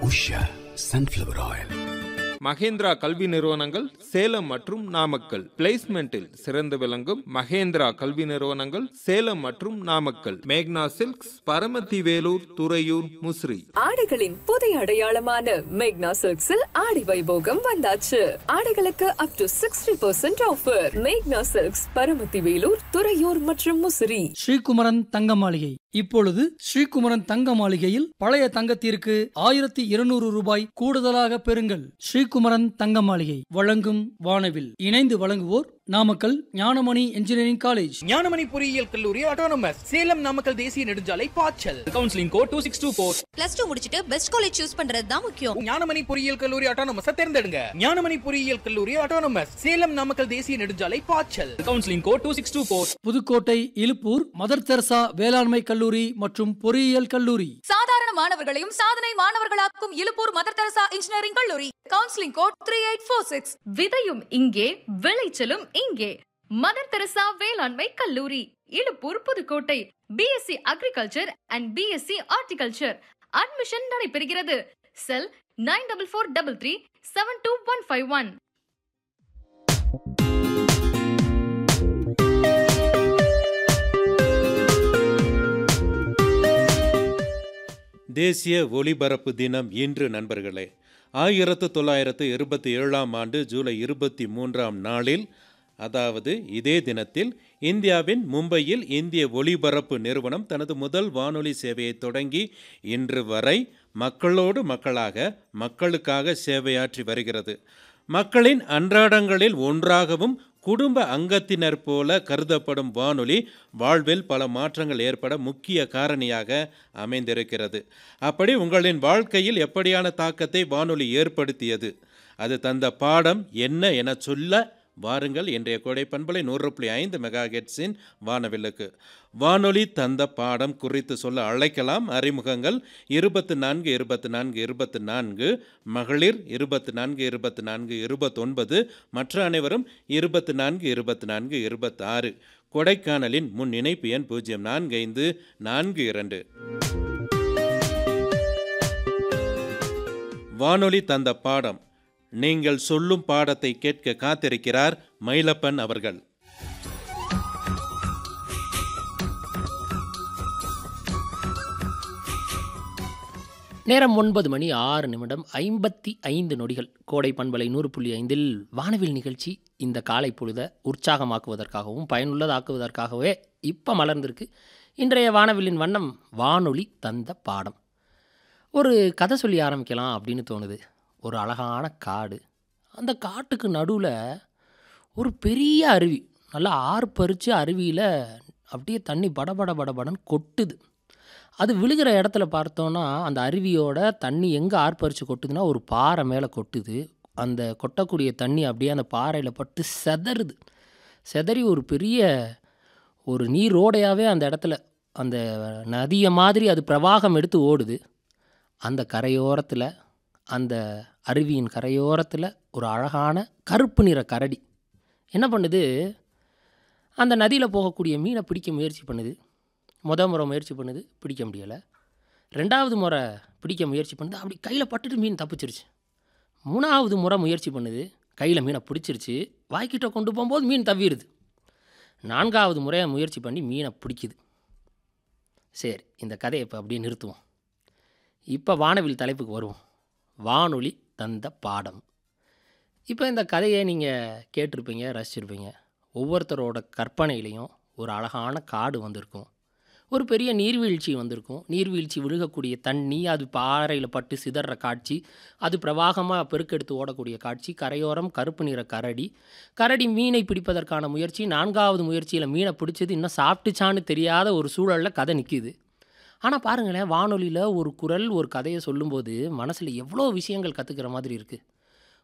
Usha sunflower oil Mahindra கல்வி நிறுவனங்கள் சேலம் மற்றும் நாமக்கல் பிளேஸ்மெண்டில் சிறந்து விளங்கும் மகேந்திரா கல்வி நிறுவனங்கள் சேலம் மற்றும் நாமக்கல் மேக்னா சில்க்ஸ் பரமத்தி வேலூர் துறையூர் முசிறி ஆடைகளின் புதிய அடையாளமான மேக்னா சில்க்ஸில் ஆடி வைபோகம் வந்தாச்சு ஆடைகளுக்கு up to sixty percent offer மேக்னா சில்க்ஸ் பரமத்தி வேலூர் துறையூர் மற்றும் முசிறி ஸ்ரீகுமரன் தங்க மாளிகை இப்பொழுது ஸ்ரீகுமரன் தங்க மாளிகையில் பழைய தங்கத்திற்கு ஆயிரத்தி இருநூறு ரூபாய் கூடுதலாக பெறுங்கள் ஸ்ரீகுமரன் தங்க மாளிகை வழங்கும் வானவில் இணைந்து வழங்குவோர் நாமக்கல் ஞானமணி இன்ஜினியரிங் காலேஜ் ஞானமணி பொறியியல் கல்லூரி ஆட்டோனமஸ் சேலம் நாமக்கல் தேசிய நெடுஞ்சாலை பாய்ச்சல் counselling code two six two four plus two முடிச்சிட்டு பெஸ்ட் காலேஜ் சூஸ் பண்றது தான் முக்கியம் ஞானமணி பொறியியல் கல்லூரி ஆட்டோனமஸ் தேர்ந்தெடுங்க ஞானமணி பொறியியல் கல்லூரி ஆட்டோனமஸ் சேலம் நாமக்கல் தேசிய நெடுஞ்சாலை பாய்ச்சல் counselling code two six two four Pudukkottai Iluppur Mother Teresa வேளாண்மை கல்லூரி மற்றும் பொறியியல் கல்லூரி சாதாரண மாணவர்களையும் சாதனை மாணவர்களாக்கும் இலுப்பூர் மதர் தெரசா இன்ஜினியரிங் கல்லூரி counselling code three eight four six விதையும் இங்கே விளைச்சலும் இங்கே மதர் தெரசா வேளாண்மை கல்லூரி Iluppur Pudukkottai BSc agriculture and BSc horticulture admission நடைபெறுகிறது cell nine double four double three seven two one five one தேசிய ஒலிபரப்பு தினம் இன்று நண்பர்களே ஆயிரத்து தொள்ளாயிரத்து இருபத்தி ஏழாம் ஆண்டு ஜூலை இருபத்தி மூன்றாம் நாளில் அதாவது இதே தினத்தில் இந்தியாவின் மும்பையில் இந்திய ஒலிபரப்பு நிறுவனம் தனது முதல் வானொலி சேவையை தொடங்கி இன்று வரை மக்களோடு மக்களாக மக்களுக்காக சேவையாற்றி வருகிறது மக்களின் அன்றாடங்களில் ஒன்றாகவும் குடும்ப அங்கத்தினர் போல கருதப்படும் வானொலி வாழ்வில் பல மாற்றங்கள் ஏற்பட முக்கிய காரணியாக அமைந்திருக்கிறது அப்படி உங்களின் வாழ்க்கையில் எப்படியான தாக்கத்தை வானொலி ஏற்படுத்தியது அது தந்த பாடம் என்ன என சொல்ல வாருங்கள் இன்றைய கொடை பண்பலை நூறு புள்ளி ஐந்து மெகா ஹெட்ஸின் வானவில்லுக்கு வானொலி தந்த பாடம் குறித்து சொல்ல அழைக்கலாம் அறிமுகங்கள் இருபத்து நான்கு இருபத்து நான்கு இருபத்து நான்கு மகளிர் இருபத்து நான்கு இருபத்து நான்கு இருபத்தொன்பது மற்ற அனைவரும் இருபத்து நான்கு இருபத்து நான்கு இருபத்தி ஆறு கொடைக்கானலின் முன் இணைப்பு எண் பூஜ்ஜியம் நான்கு ஐந்து நான்கு இரண்டு வானொலி தந்த பாடம் நீங்கள் சொல்லும் பாடத்தை கேட்க காத்திருக்கிறார் மயிலப்பன் அவர்கள் நேரம் ஒன்பது மணி ஆறு நிமிடம் ஐம்பத்தி ஐந்து நொடிகள் கோடை பண்பலை நூறு புள்ளி ஐந்தில் வானவில் நிகழ்ச்சி இந்த காலை பொழுத உற்சாகமாக்குவதற்காகவும் பயனுள்ளதாக்குவதற்காகவே இப்போ மலர்ந்திருக்கு இன்றைய வானவில்லின் வண்ணம் வானொலி தந்த பாடம் ஒரு கதை சொல்லி ஆரம்பிக்கலாம் அப்படின்னு தோணுது ஒரு அழகான காடு அந்த காட்டுக்கு நடுவில் ஒரு பெரிய அருவி நல்லா ஆர்ப்பரித்து அருவியில் அப்படியே தண்ணி படபட படபடன்னு கொட்டுது அது விழுகிற இடத்துல பார்த்தோன்னா அந்த அருவியோட தண்ணி எங்கே ஆர்ப்பரித்து கொட்டுதுன்னா ஒரு பாறை மேலே கொட்டுது அந்த கொட்டக்கூடிய தண்ணி அப்படியே அந்த பாறையில் பட்டு செதறுது செதறி ஒரு பெரிய ஒரு நீரோடையாகவே அந்த இடத்துல அந்த நதியை மாதிரி அது பிரவாகம் எடுத்து ஓடுது அந்த கரையோரத்தில் அந்த அருவியின் கரையோரத்தில் ஒரு அழகான கருப்பு நிற கரடி என்ன பண்ணுது அந்த நதியில் போகக்கூடிய மீனை பிடிக்க முயற்சி பண்ணுது முத முறை முயற்சி பண்ணுது பிடிக்க முடியலை ரெண்டாவது முறை பிடிக்க முயற்சி பண்ணுது அப்படி கையில் பட்டுட்டு மீன் தப்பிச்சிருச்சு மூணாவது முறை முயற்சி பண்ணுது கையில் மீனை பிடிச்சிருச்சு வாய்க்கிட்ட கொண்டு போகும்போது மீன் தவிடுது நான்காவது முறையாக முயற்சி பண்ணி மீனை பிடிக்குது சரி இந்த கதையை இப்போ அப்படியே நிறுத்துவோம் இப்போ வானவில் தலைப்புக்கு வருவோம் வானொலி தந்த பாடம் இப்போ இந்த கதையை நீங்கள் கேட்டிருப்பீங்க ரசிச்சிருப்பீங்க ஒவ்வொருத்தரோட கற்பனையிலையும் ஒரு அழகான காடு வந்திருக்கும் ஒரு பெரிய நீர்வீழ்ச்சி வந்திருக்கும் நீர்வீழ்ச்சி விழுகக்கூடிய தண்ணி அது பாறையில் பட்டு சிதற காட்சி அது பிரவாகமாக பெருக்கெடுத்து ஓடக்கூடிய காட்சி கரையோரம் கருப்பு நிற கரடி கரடி மீனை பிடிப்பதற்கான முயற்சி நான்காவது முயற்சியில் மீனை பிடிச்சது இன்னும் சாப்பிட்டுச்சான்னு தெரியாத ஒரு சூழலில் கதை நிற்கிது ஆனால் பாருங்களேன் வானொலியில் ஒரு குரல் ஒரு கதையை சொல்லும்போது மனசில் எவ்வளோ விஷயங்கள் கற்றுக்கிற மாதிரி இருக்குது